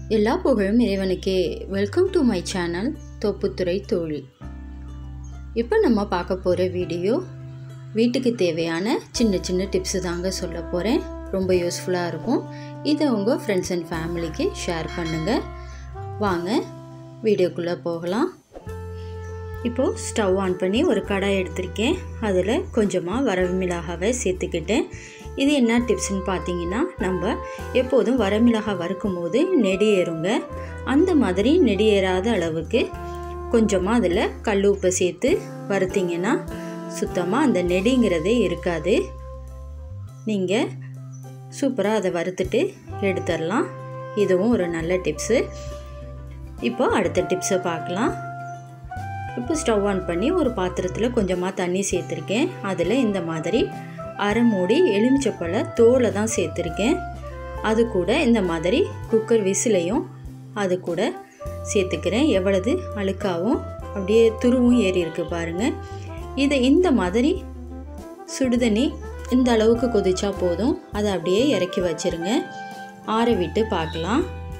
எல்லா புகழும் இறைவனுக்கே வெல்கம் டு மை சேனல் தோப்புத்துறை தோழி இப்போ நம்ம பார்க்க போகிற வீடியோ வீட்டுக்கு தேவையான சின்ன சின்ன டிப்ஸு தாங்க சொல்ல போகிறேன் ரொம்ப யூஸ்ஃபுல்லாக இருக்கும் இதை உங்கள் ஃப்ரெண்ட்ஸ் அண்ட் ஃபேமிலிக்கு ஷேர் பண்ணுங்கள் வாங்க வீடியோக்குள்ளே போகலாம் இப்போது ஸ்டவ் ஆன் பண்ணி ஒரு கடாய் எடுத்திருக்கேன் அதில் கொஞ்சமாக வரவு மிளகாவை சேர்த்துக்கிட்டேன் இது என்ன டிப்ஸ்னு பார்த்தீங்கன்னா நம்ம எப்போதும் வரமிளகாய் வறுக்கும் போது நெடி ஏறுங்க அந்த மாதிரி நெடி ஏறாத அளவுக்கு கொஞ்சமாக அதில் கல் உப்பை சேர்த்து வறுத்திங்கன்னா சுத்தமாக அந்த நெடிங்கிறதே இருக்காது நீங்கள் சூப்பராக அதை வறுத்துட்டு எடுத்துடலாம் இதுவும் ஒரு நல்ல டிப்ஸு இப்போ அடுத்த டிப்ஸை பார்க்கலாம் இப்போ ஸ்டவ் ஆன் பண்ணி ஒரு பாத்திரத்தில் கொஞ்சமாக தண்ணி சேர்த்துருக்கேன் அதில் இந்த மாதிரி அரை மூடி எலுமிச்சப்பழ தோலை தான் சேர்த்துருக்கேன் அது கூட இந்த மாதிரி குக்கர் விசிலையும் அது கூட சேர்த்துக்கிறேன் எவ்வளவு அழுக்காகவும் அப்படியே துருவும் ஏறி இருக்கு பாருங்கள் இதை இந்த மாதிரி சுடுதண்ணி இந்த அளவுக்கு கொதிச்சா போதும் அதை அப்படியே இறக்கி வச்சிருங்க ஆற விட்டு பார்க்கலாம்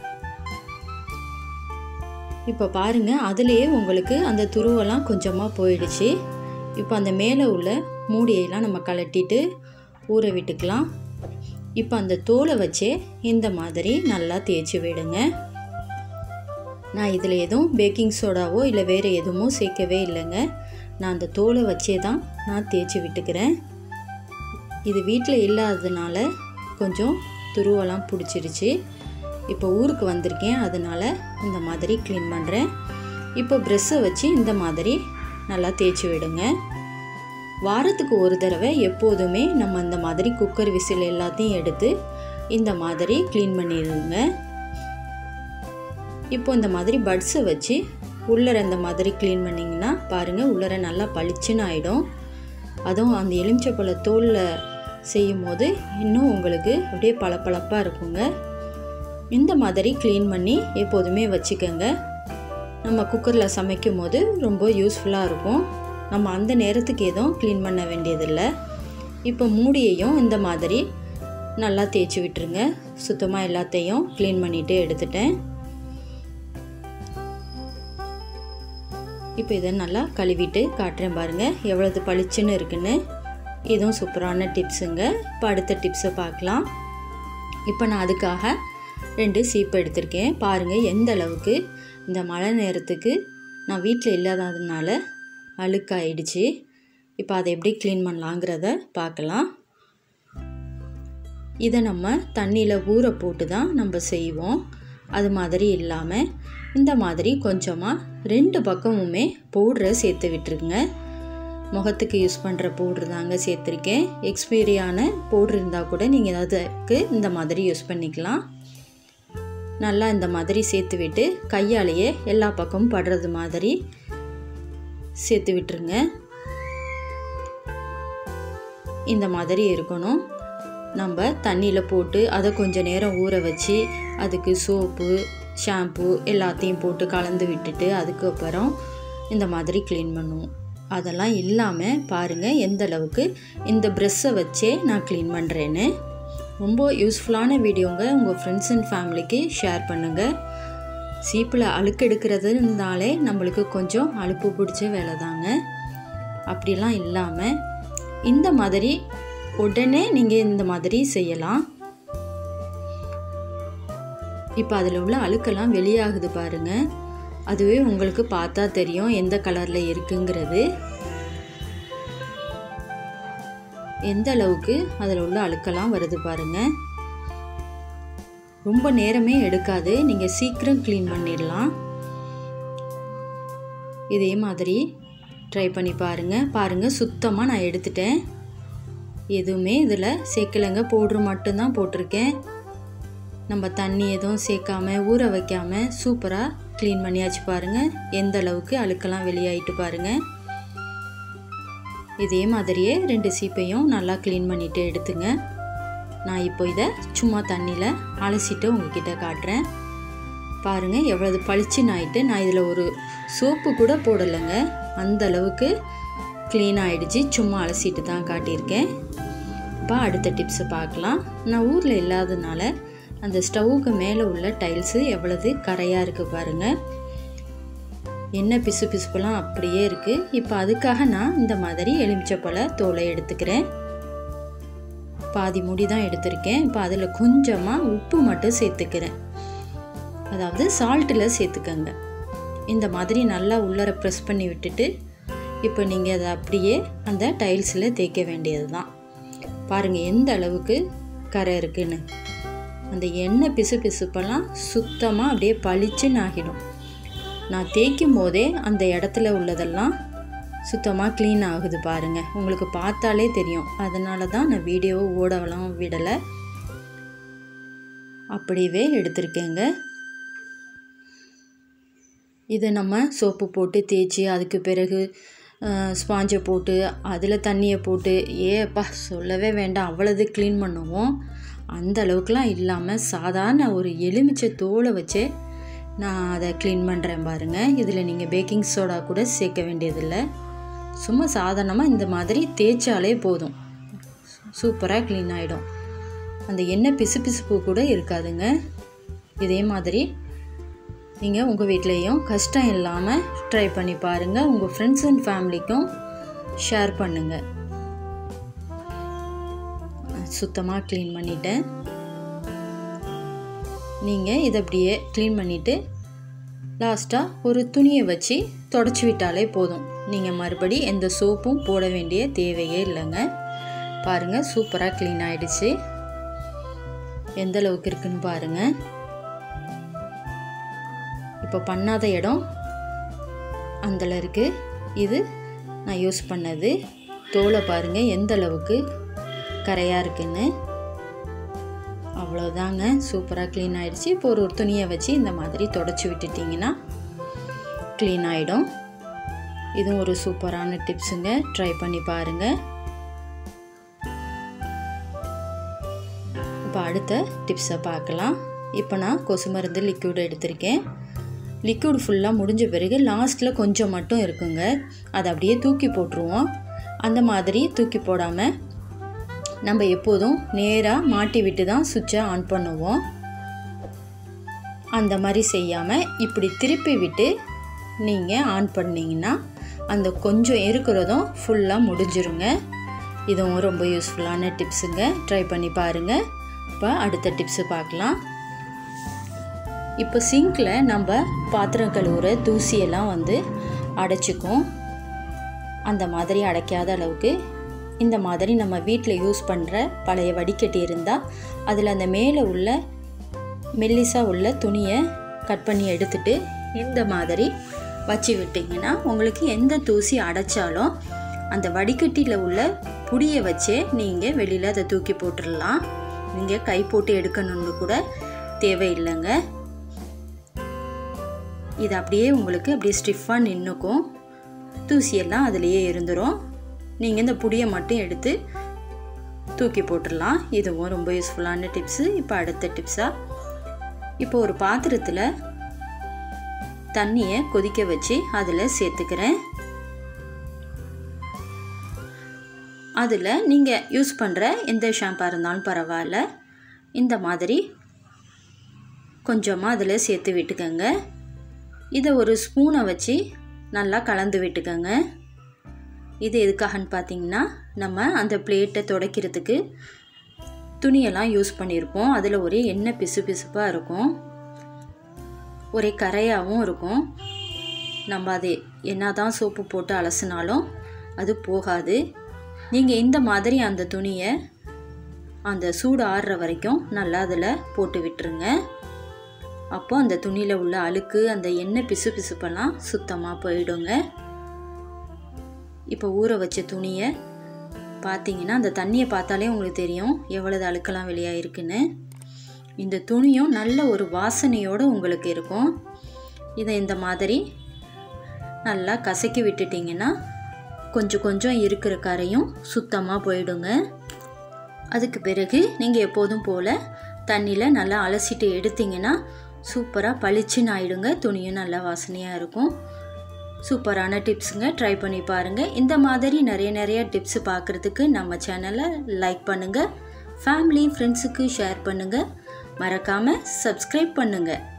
இப்போ பாருங்கள் அதுலேயே உங்களுக்கு அந்த துருவெல்லாம் கொஞ்சமாக போயிடுச்சு இப்போ அந்த மேலே உள்ள மூடியெல்லாம் நம்ம கலட்டிட்டு ஊற விட்டுக்கலாம் இப்போ அந்த தோலை வச்சே இந்த மாதிரி நல்லா தேய்ச்சி விடுங்க நான் இதில் எதுவும் பேக்கிங் சோடாவோ இல்லை வேறு எதுவும் சேர்க்கவே இல்லைங்க நான் அந்த தோலை வச்சே தான் நான் தேய்ச்சி விட்டுக்கிறேன் இது வீட்டில் இல்லாததுனால கொஞ்சம் துருவெல்லாம் பிடிச்சிருச்சு இப்போ ஊருக்கு வந்திருக்கேன் அதனால் இந்த மாதிரி க்ளீன் பண்ணுறேன் இப்போ ப்ரெஷ்ஷை வச்சு இந்த மாதிரி நல்லா தேய்ச்சி விடுங்க வாரத்துக்கு ஒரு தடவை எப்போதுமே நம்ம இந்த மாதிரி குக்கர் விசில் எல்லாத்தையும் எடுத்து இந்த மாதிரி க்ளீன் பண்ணிடுங்க இப்போ இந்த மாதிரி பட்ஸை வச்சு உள்ளரை இந்த மாதிரி க்ளீன் பண்ணிங்கன்னா பாருங்கள் உள்ளரை நல்லா பளிச்சுன்னு ஆகிடும் அதுவும் அந்த எலுமிச்சப்பழ தோலில் செய்யும் போது இன்னும் உங்களுக்கு அப்படியே பளபளப்பாக இருக்குங்க இந்த மாதிரி க்ளீன் பண்ணி எப்போதுமே வச்சுக்கோங்க நம்ம குக்கரில் சமைக்கும் போது ரொம்ப யூஸ்ஃபுல்லாக இருக்கும் நம்ம அந்த நேரத்துக்கு எதுவும் க்ளீன் பண்ண வேண்டியதில்லை இப்போ மூடியையும் இந்த மாதிரி நல்லா தேய்ச்சி விட்டுருங்க சுத்தமாக எல்லாத்தையும் க்ளீன் பண்ணிவிட்டு எடுத்துட்டேன் இப்போ இதை நல்லா கழுவிட்டு காட்டுறேன் பாருங்கள் எவ்வளவு பளிச்சுன்னு இருக்குன்னு இதுவும் சூப்பரான டிப்ஸுங்க இப்போ அடுத்த டிப்ஸை பார்க்கலாம் இப்போ நான் அதுக்காக ரெண்டு சீப்பு எடுத்திருக்கேன் பாருங்கள் எந்த அளவுக்கு இந்த மழை நேரத்துக்கு நான் வீட்டில் இல்லாததுனால அழுக்காயிடுச்சு இப்போ அதை எப்படி க்ளீன் பண்ணலாங்கிறத பார்க்கலாம் இதை நம்ம தண்ணியில் ஊற போட்டு தான் நம்ம செய்வோம் அது மாதிரி இல்லாமல் இந்த மாதிரி கொஞ்சமாக ரெண்டு பக்கமுமே பவுட்ரை சேர்த்து விட்டுருங்க முகத்துக்கு யூஸ் பண்ணுற பவுட்ரு தாங்க சேர்த்துருக்கேன் எக்ஸ்பீரியான பவுட்ரு இருந்தால் கூட நீங்கள் அதுக்கு இந்த மாதிரி யூஸ் பண்ணிக்கலாம் நல்லா இந்த மாதிரி சேர்த்து விட்டு கையாலேயே எல்லா பக்கமும் படுறது மாதிரி சேர்த்து விட்டுருங்க இந்த மாதிரி இருக்கணும் நம்ம தண்ணியில் போட்டு அதை கொஞ்சம் நேரம் ஊற வச்சு அதுக்கு சோப்பு ஷாம்பு எல்லாத்தையும் போட்டு கலந்து விட்டுட்டு அதுக்கப்புறம் இந்த மாதிரி க்ளீன் பண்ணுவோம் அதெல்லாம் இல்லாமல் பாருங்கள் எந்த அளவுக்கு இந்த ப்ரெஷ்ஷை வச்சே நான் க்ளீன் பண்ணுறேன்னு ரொம்ப யூஸ்ஃபுல்லான வீடியோங்க உங்கள் ஃப்ரெண்ட்ஸ் அண்ட் ஃபேமிலிக்கு ஷேர் பண்ணுங்கள் சீப்பில் அழுக்கு எடுக்கிறதுனாலே நம்மளுக்கு கொஞ்சம் அழுப்பு பிடிச்ச வேலை தாங்க அப்படிலாம் இல்லாமல் இந்த மாதிரி உடனே நீங்கள் இந்த மாதிரி செய்யலாம் இப்போ அதில் உள்ள அழுக்கெல்லாம் வெளியாகுது பாருங்கள் அதுவே உங்களுக்கு பார்த்தா தெரியும் எந்த கலரில் இருக்குங்கிறது எந்த அளவுக்கு அதில் உள்ள அழுக்கெல்லாம் வருது பாருங்கள் ரொம்ப நேரமே எடுக்காது நீங்கள் சீக்கிரம் க்ளீன் பண்ணிடலாம் இதே மாதிரி ட்ரை பண்ணி பாருங்கள் பாருங்கள் சுத்தமாக நான் எடுத்துட்டேன் எதுவுமே இதில் சேர்க்கலைங்க பவுட்ரு மட்டும்தான் போட்டிருக்கேன் நம்ம தண்ணி எதுவும் சேர்க்காம ஊற வைக்காம சூப்பராக க்ளீன் பண்ணியாச்சு பாருங்கள் எந்த அளவுக்கு அழுக்கெல்லாம் வெளியாயிட்டு பாருங்கள் இதே மாதிரியே ரெண்டு சீப்பையும் நல்லா க்ளீன் பண்ணிவிட்டு எடுத்துங்க நான் இப்போ இதை சும்மா தண்ணியில் அலசிட்டு உங்ககிட்ட காட்டுறேன் பாருங்கள் எவ்வளவு பளிச்சுன்னு ஆகிட்டு நான் இதில் ஒரு சோப்பு கூட போடலைங்க அந்த அளவுக்கு க்ளீன் ஆகிடுச்சு சும்மா அலசிட்டு தான் காட்டியிருக்கேன் இப்போ அடுத்த டிப்ஸை பார்க்கலாம் நான் ஊரில் இல்லாததுனால அந்த ஸ்டவ்வுக்கு மேலே உள்ள டைல்ஸு எவ்வளவு கரையாக இருக்குது பாருங்கள் என்ன பிசு பிசுப்பெல்லாம் அப்படியே இருக்குது இப்போ அதுக்காக நான் இந்த மாதிரி எலுமிச்சப்பழ தோலை எடுத்துக்கிறேன் பாதி முடி தான் எடுத்திருக்கேன் இப்போ அதில் கொஞ்சமாக உப்பு மட்டும் சேர்த்துக்கிறேன் அதாவது சால்ட்டில் சேர்த்துக்கங்க இந்த மாதிரி நல்லா உள்ளர ப்ரெஸ் பண்ணி விட்டுட்டு இப்போ நீங்கள் அதை அப்படியே அந்த டைல்ஸில் தேய்க்க வேண்டியது தான் பாருங்கள் எந்த அளவுக்கு கரை இருக்குன்னு அந்த எண்ணெய் பிசு பிசுப்பெல்லாம் சுத்தமாக அப்படியே பளிச்சுன்னு ஆகிடும் நான் தேய்க்கும் போதே அந்த இடத்துல உள்ளதெல்லாம் சுத்தமாக க்ளீன் ஆகுது பாருங்கள் உங்களுக்கு பார்த்தாலே தெரியும் அதனால தான் நான் வீடியோவை ஓடவெல்லாம் விடலை அப்படியே எடுத்திருக்கேங்க இதை நம்ம சோப்பு போட்டு தேய்ச்சி அதுக்கு பிறகு ஸ்பாஞ்சை போட்டு அதில் தண்ணியை போட்டு ஏப்பா சொல்லவே வேண்டாம் அவ்வளவு க்ளீன் பண்ணுவோம் அந்த அளவுக்குலாம் இல்லாமல் சாதாரண ஒரு எலுமிச்சை தோலை வச்சே நான் அதை க்ளீன் பண்ணுறேன் பாருங்கள் இதில் நீங்கள் பேக்கிங் சோடா கூட சேர்க்க வேண்டியதில்லை சும்மா சாதாரணமாக இந்த மாதிரி தேய்ச்சாலே போதும் சூப்பராக க்ளீன் ஆகிடும் அந்த எண்ணெய் பிசு பிசுப்பு கூட இருக்காதுங்க இதே மாதிரி நீங்கள் உங்கள் வீட்லேயும் கஷ்டம் இல்லாமல் ட்ரை பண்ணி பாருங்கள் உங்கள் ஃப்ரெண்ட்ஸ் அண்ட் ஃபேமிலிக்கும் ஷேர் பண்ணுங்கள் சுத்தமாக க்ளீன் பண்ணிட்டேன் நீங்கள் இதை அப்படியே க்ளீன் பண்ணிவிட்டு லாஸ்ட்டாக ஒரு துணியை வச்சு தொடச்சி விட்டாலே போதும் நீங்கள் மறுபடி எந்த சோப்பும் போட வேண்டிய தேவையே இல்லைங்க பாருங்கள் சூப்பராக க்ளீன் ஆகிடுச்சு எந்த அளவுக்கு இருக்குன்னு பாருங்கள் இப்போ பண்ணாத இடம் அதில் இருக்குது இது நான் யூஸ் பண்ணது தோலை பாருங்கள் எந்த அளவுக்கு கரையாக இருக்குன்னு அவ்வளோதாங்க சூப்பராக க்ளீன் ஆகிடுச்சு இப்போ ஒரு துணியை வச்சு இந்த மாதிரி தொடச்சி விட்டுட்டிங்கன்னா க்ளீன் ஆகிடும் இதுவும் ஒரு சூப்பரான டிப்ஸுங்க ட்ரை பண்ணி பாருங்கள் இப்போ அடுத்த டிப்ஸை பார்க்கலாம் இப்போ நான் கொசு மருந்து லிக்விட் எடுத்திருக்கேன் லிக்விட் ஃபுல்லாக முடிஞ்ச பிறகு லாஸ்ட்டில் கொஞ்சம் மட்டும் இருக்குங்க அதை அப்படியே தூக்கி போட்டுருவோம் அந்த மாதிரி தூக்கி போடாமல் நம்ம எப்போதும் நேராக மாட்டி விட்டு தான் சுவிட்சை ஆன் பண்ணுவோம் அந்த மாதிரி செய்யாமல் இப்படி திருப்பி விட்டு நீங்கள் ஆன் பண்ணிங்கன்னா அந்த கொஞ்சம் இருக்கிறதும் ஃபுல்லாக முடிஞ்சிருங்க இதுவும் ரொம்ப யூஸ்ஃபுல்லான டிப்ஸுங்க ட்ரை பண்ணி பாருங்கள் இப்போ அடுத்த டிப்ஸு பார்க்கலாம் இப்போ சிங்கில் நம்ம பாத்திரம் கழுவுற தூசியெல்லாம் வந்து அடைச்சிக்கும் அந்த மாதிரி அடைக்காத அளவுக்கு இந்த மாதிரி நம்ம வீட்டில் யூஸ் பண்ணுற பழைய வடிகட்டி இருந்தால் அதில் அந்த மேலே உள்ள மெல்லிசாக உள்ள துணியை கட் பண்ணி எடுத்துட்டு இந்த மாதிரி வச்சு விட்டிங்கன்னா உங்களுக்கு எந்த தூசி அடைச்சாலும் அந்த வடிகட்டியில் உள்ள புடியை வச்சே நீங்கள் வெளியில் அதை தூக்கி போட்டுடலாம் நீங்கள் கை போட்டு எடுக்கணும்னு கூட தேவையில்லைங்க இது அப்படியே உங்களுக்கு அப்படியே ஸ்டிஃபாக நின்றுக்கும் தூசியெல்லாம் அதுலேயே இருந்துடும் நீங்கள் இந்த புடியை மட்டும் எடுத்து தூக்கி போட்டுடலாம் இதுவும் ரொம்ப யூஸ்ஃபுல்லான டிப்ஸு இப்போ அடுத்த டிப்ஸாக இப்போ ஒரு பாத்திரத்தில் தண்ணியை கொதிக்க வச்சு அதில் சேர்த்துக்கிறேன் அதில் நீங்கள் யூஸ் பண்ணுற எந்த ஷாம்பாக இருந்தாலும் பரவாயில்ல இந்த மாதிரி கொஞ்சமாக அதில் சேர்த்து விட்டுக்கோங்க இதை ஒரு ஸ்பூனை வச்சு நல்லா கலந்து விட்டுக்கோங்க இது எதுக்காகன்னு பார்த்தீங்கன்னா நம்ம அந்த பிளேட்டை துடைக்கிறதுக்கு துணியெல்லாம் யூஸ் பண்ணியிருப்போம் அதில் ஒரே எண்ணெய் பிசு பிசுப்பாக இருக்கும் ஒரே கரையாகவும் இருக்கும் நம்ம அது என்ன தான் சோப்பு போட்டு அலசினாலும் அது போகாது நீங்கள் இந்த மாதிரி அந்த துணியை அந்த சூடு ஆறுற வரைக்கும் நல்லா அதில் போட்டு விட்டுருங்க அப்போ அந்த துணியில் உள்ள அழுக்கு அந்த எண்ணெய் பிசு பிசுப்பெல்லாம் சுத்தமாக போயிடுங்க இப்போ ஊற வச்ச துணியை பார்த்தீங்கன்னா அந்த தண்ணியை பார்த்தாலே உங்களுக்கு தெரியும் எவ்வளவு அழுக்கெல்லாம் வெளியாகிருக்குன்னு இந்த துணியும் நல்ல ஒரு வாசனையோடு உங்களுக்கு இருக்கும் இதை இந்த மாதிரி நல்லா கசக்கி விட்டுட்டிங்கன்னா கொஞ்சம் கொஞ்சம் இருக்கிற கரையும் சுத்தமாக போயிடுங்க அதுக்கு பிறகு நீங்கள் எப்போதும் போல் தண்ணியில் நல்லா அலசிட்டு எடுத்தீங்கன்னா சூப்பராக பளிச்சுன்னு ஆயிடுங்க துணியும் நல்லா வாசனையாக இருக்கும் சூப்பரான டிப்ஸுங்க ட்ரை பண்ணி பாருங்கள் இந்த மாதிரி நிறைய நிறைய டிப்ஸ் பார்க்குறதுக்கு நம்ம சேனலை லைக் பண்ணுங்கள் ஃபேமிலி ஃப்ரெண்ட்ஸுக்கு ஷேர் பண்ணுங்கள் மறக்காமல் சப்ஸ்கிரைப் பண்ணுங்கள்